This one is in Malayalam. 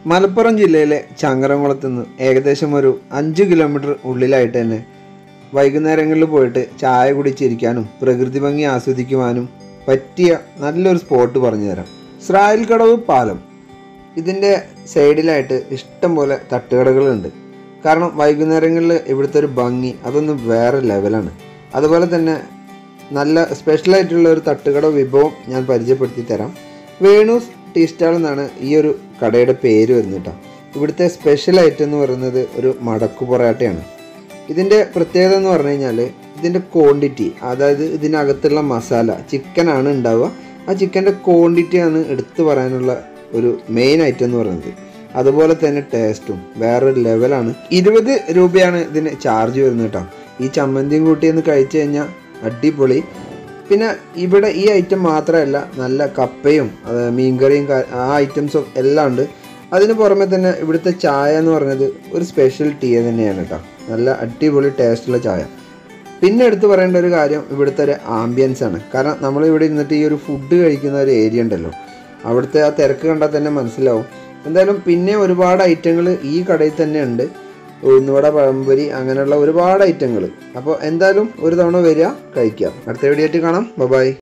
മലപ്പുറം ജില്ലയിലെ ചങ്ങരംകുളത്ത് നിന്ന് ഏകദേശം ഒരു അഞ്ച് കിലോമീറ്റർ ഉള്ളിലായിട്ട് തന്നെ വൈകുന്നേരങ്ങളിൽ പോയിട്ട് ചായ കുടിച്ചിരിക്കാനും പ്രകൃതി ഭംഗി ആസ്വദിക്കുവാനും പറ്റിയ നല്ലൊരു സ്പോട്ട് പറഞ്ഞു തരാം സ്രായിൽ കടവ് പാലം ഇതിൻ്റെ സൈഡിലായിട്ട് ഇഷ്ടം പോലെ തട്ടുകടകളുണ്ട് കാരണം വൈകുന്നേരങ്ങളിൽ ഇവിടുത്തെ ഒരു ഭംഗി അതൊന്ന് വേറെ ലെവലാണ് അതുപോലെ തന്നെ നല്ല സ്പെഷ്യലായിട്ടുള്ള ഒരു തട്ടുകട വിഭവം ഞാൻ പരിചയപ്പെടുത്തി തരാം വേണൂസ് ടീ സ്റ്റാൾ എന്നാണ് ഈ ഒരു കടയുടെ പേര് വരുന്നത് കേട്ടോ ഇവിടുത്തെ സ്പെഷ്യൽ ഐറ്റം എന്ന് പറയുന്നത് ഒരു മടക്കു പൊറാട്ടയാണ് ഇതിൻ്റെ പ്രത്യേകത എന്ന് പറഞ്ഞു കഴിഞ്ഞാൽ ഇതിൻ്റെ ക്വാണ്ടിറ്റി അതായത് ഇതിനകത്തുള്ള മസാല ചിക്കനാണ് ഉണ്ടാവുക ആ ചിക്കൻ്റെ ക്വാണ്ടിറ്റിയാണ് എടുത്തു പറയാനുള്ള ഒരു മെയിൻ ഐറ്റം എന്ന് പറയുന്നത് അതുപോലെ തന്നെ ടേസ്റ്റും വേറൊരു ലെവലാണ് ഇരുപത് രൂപയാണ് ഇതിന് ചാർജ് വരുന്നത് കേട്ടോ ഈ ചമ്മന്തിയും കൂട്ടി ഒന്ന് കഴിച്ചു കഴിഞ്ഞാൽ അടിപൊളി പിന്നെ ഇവിടെ ഈ ഐറ്റം മാത്രമല്ല നല്ല കപ്പയും അത് മീൻകറിയും കാ- ആ ഐറ്റംസും എല്ലാം ഉണ്ട് അതിന് പുറമെ തന്നെ ഇവിടുത്തെ ചായ എന്ന് പറയുന്നത് ഒരു സ്പെഷ്യൽ ടീ തന്നെയാണ് കേട്ടോ നല്ല അടിപൊളി ടേസ്റ്റുള്ള ചായ പിന്നെ എടുത്തു പറയേണ്ട ഒരു കാര്യം ഇവിടുത്തെ ഒരു ആംബിയൻസ് ആണ് കാരണം നമ്മൾ ഇവിടെ ഇരുന്നിട്ട് ഈ ഒരു ഫുഡ് കഴിക്കുന്ന ഒരു ഏരിയ ഉണ്ടല്ലോ അവിടുത്തെ ആ തിരക്ക് കണ്ടാൽ തന്നെ മനസ്സിലാവും എന്തായാലും പിന്നെ ഒരുപാട് ഐറ്റങ്ങൾ ഈ കടയിൽ തന്നെ ഉണ്ട് ഉഴുന്നുവട പഴംപൊരി അങ്ങനെയുള്ള ഒരുപാട് ഐറ്റങ്ങൾ അപ്പോൾ എന്തായാലും ഒരു തവണ വരിക കഴിക്കാം അടുത്ത വീഡിയോ ആയിട്ട് കാണാം ബൈ